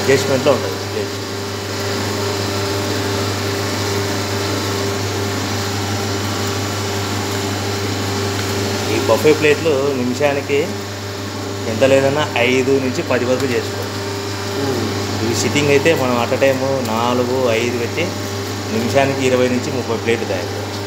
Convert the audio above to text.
అడ్జస్ట్మెంట్లో ఉంటుంది ప్లేట్ ఈ బఫే ప్లేట్లు నిమిషానికి ఎంత లేదన్నా ఐదు నుంచి పది వరకు చేసుకోవచ్చు ఇవి సిట్టింగ్ అయితే మనం అట్ టైము నాలుగు ఐదు పెట్టి నిమిషానికి ఇరవై నుంచి ముప్పై ప్లేట్లు తయారు చేయవచ్చు